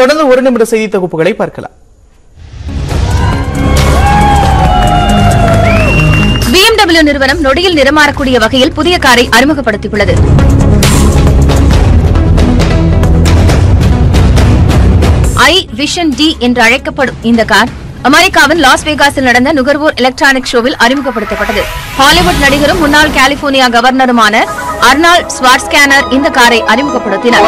தொடர்ந்து ஒரு நிமிட செய்தி தொகுப்புகளை பார்க்கலாம் BMW நிறுவனம் நொடியில் நிறமாறக்கூடிய வகையில் புதிய காரை அறிமுகப்படுத்தியுள்ளது ஐ விஷன் டி என்று அழைக்கப்படும் இந்த கார் அமெரிக்காவின் லாஸ் வேகாஸில் நடந்த நுகர்வோர் எலக்ட்ரானிக் ஷோவில் அறிமுகப்படுத்தப்பட்டது ஹாலிவுட் நடிகரும் முன்னாள் கலிபோர்னியா கவர்னருமான அர்னால் ஸ்வாட்ஸ்கேனர் இந்த காரை அறிமுகப்படுத்தினார்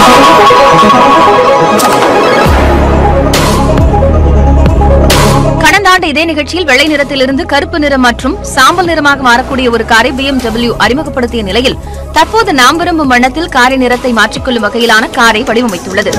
கடந்த ஆண்டு இதே நிகழ்ச்சியில் வெள்ளை நிறத்திலிருந்து கருப்பு நிறம் மற்றும் சாம்பல் நிறமாக மாறக்கூடிய ஒரு காரை BMW அறிமுகப்படுத்திய நிலையில் தற்போது நாம் விரும்பும் வண்ணத்தில் காரின் நிறத்தை மாற்றிக்கொள்ளும் வகையிலான காரை வடிவமைத்துள்ளது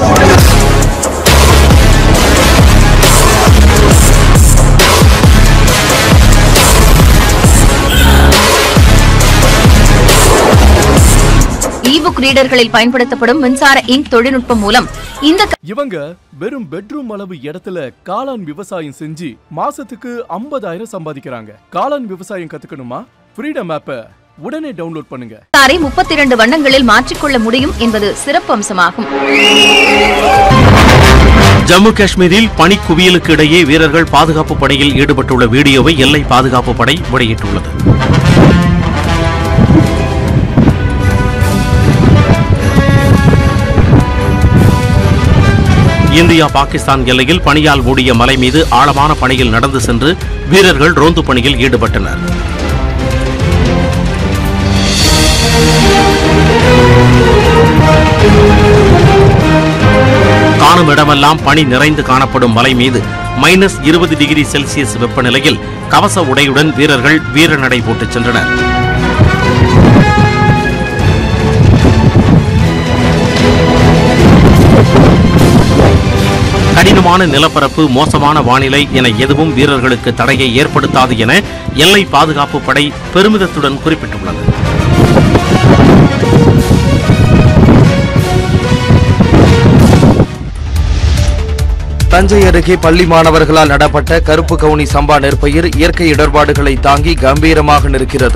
இ புக் ரீடர்களில் பயன்படுத்தப்படும் மின்சார இங்க் தொழில்நுட்பம் மூலம் இந்த இவங்க வெறும் பெட்ரூம் அளவு இடத்துல காளான் விவசாயம் செஞ்சு மாசத்துக்கு 50000 சம்பாதிக்கிறாங்க காளான் விவசாயம் கத்துக்கணுமா ஃப்ரீடம் ஆப்ப உடனே டவுன்லோட் பண்ணுங்க காரை முப்பத்தி இரண்டு வண்ணங்களில் மாற்றிக்கொள்ள முடியும் என்பது சிறப்பு அம்சமாகும் ஜம்மு காஷ்மீரில் பனிக்குவியலுக்கு இடையே வீரர்கள் பாதுகாப்பு பணியில் ஈடுபட்டுள்ள வீடியோவை எல்லை பாதுகாப்பு படை வெளியிட்டுள்ளது இந்தியா பாகிஸ்தான் எல்லையில் பனியால் மூடிய மலை மீது ஆழமான பணியில் நடந்து சென்று வீரர்கள் ரோந்து பணியில் ஈடுபட்டனர் காணும் இடமெல்லாம் பனி நிறைந்து காணப்படும் மலை மீது மைனஸ் இருபது டிகிரி செல்சியஸ் வெப்பநிலையில் கவச உடையுடன் வீரர்கள் வீரநடை போட்டுச் சென்றனர் கடினமான நிலப்பரப்பு மோசமான வானிலை என எதுவும் வீரர்களுக்கு தடையை ஏற்படுத்தாது என எல்லை பாதுகாப்பு படை பெருமிதத்துடன் குறிப்பிட்டுள்ளது தஞ்சை அருகே பள்ளி மாணவர்களால் நடப்பட்ட கருப்பு கவுனி சம்பா நெற்பயிர் இயற்கை இடர்பாடுகளை தாங்கி கம்பீரமாக நிற்கிறது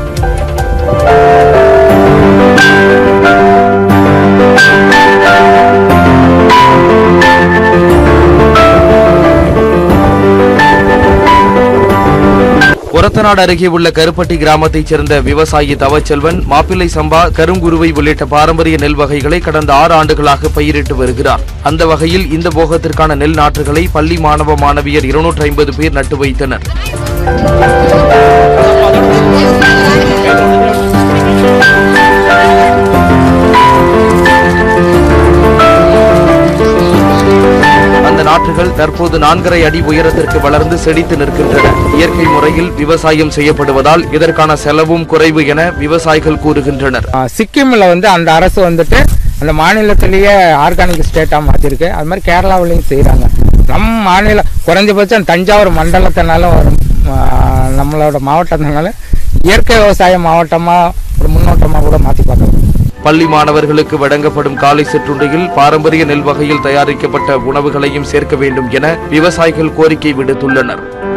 ஒரத்தநாடு அருகே உள்ள கருப்பட்டி கிராமத்தைச் சேர்ந்த விவசாயி தவச்செல்வன் மாப்பிள்ளை சம்பா கருங்குருவை உள்ளிட்ட பாரம்பரிய நெல் வகைகளை கடந்த ஆறு ஆண்டுகளாக பயிரிட்டு வருகிறார் அந்த வகையில் இந்த போகத்திற்கான நெல் நாற்றுகளை பள்ளி மாணவ மாணவியர் இருநூற்றி ஐம்பது பேர் நட்டு வைத்தனர் அந்த நாற்றுகள் தற்போது நான்கரை அடி உயரத்திற்கு வளர்ந்து செழித்து நிற்கின்றன இயற்கை முறையில் விவசாயம் செய்யப்படுவதால் இதற்கான செலவும் குறைவு என விவசாயிகள் கூறுகின்றனர் ஆ, சிக்கிமில் வந்து அந்த அரசு வந்துட்டு அந்த மாநிலத்திலேயே ஆர்கானிக் ஸ்டேட்டாக மாற்றிருக்கு அது மாதிரி கேரளாவிலையும் செய்கிறாங்க நம் மாநிலம் குறைஞ்சபட்சம் தஞ்சாவூர் மண்டலத்தினால வரும் ஆ, நம்மளோட மாவட்டத்தினால இயற்கை விவசாய மாவட்டமாக ஒரு முன்னோட்டமாக கூட மாற்றி பார்க்கலாம் பள்ளி மாணவர்களுக்கு வழங்கப்படும் காலை சிற்றுண்டியில் பாரம்பரிய நெல் வகையில் தயாரிக்கப்பட்ட உணவுகளையும் சேர்க்க வேண்டும் என விவசாயிகள் கோரிக்கை விடுத்துள்ளனர்